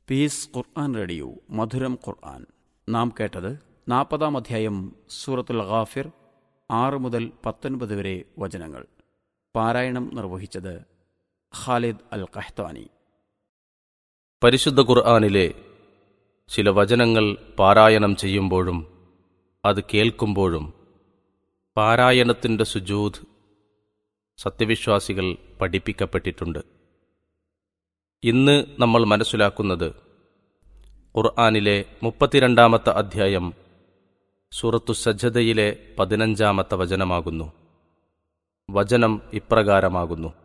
piece ഖുർആൻ radio മധുരം ഖുർആൻ നാം കേട്ടത് നാൽപ്പതാം അധ്യായം സൂറത്തുൽ ഗാഫിർ ആറ് മുതൽ പത്തൊൻപത് വരെ വചനങ്ങൾ പാരായണം നിർവഹിച്ചത് ഖാലിദ് അൽ കഹ്താനി പരിശുദ്ധ ഖുർആാനിലെ ചില വചനങ്ങൾ പാരായണം ചെയ്യുമ്പോഴും അത് കേൾക്കുമ്പോഴും പാരായണത്തിൻ്റെ സുജൂദ് സത്യവിശ്വാസികൾ പഠിപ്പിക്കപ്പെട്ടിട്ടുണ്ട് ഇന്ന് നമ്മൾ മനസ്സിലാക്കുന്നത് ഖുർആാനിലെ മുപ്പത്തിരണ്ടാമത്തെ അധ്യായം സൂറത്തു സജ്ജതയിലെ പതിനഞ്ചാമത്തെ വചനമാകുന്നു വചനം ഇപ്രകാരമാകുന്നു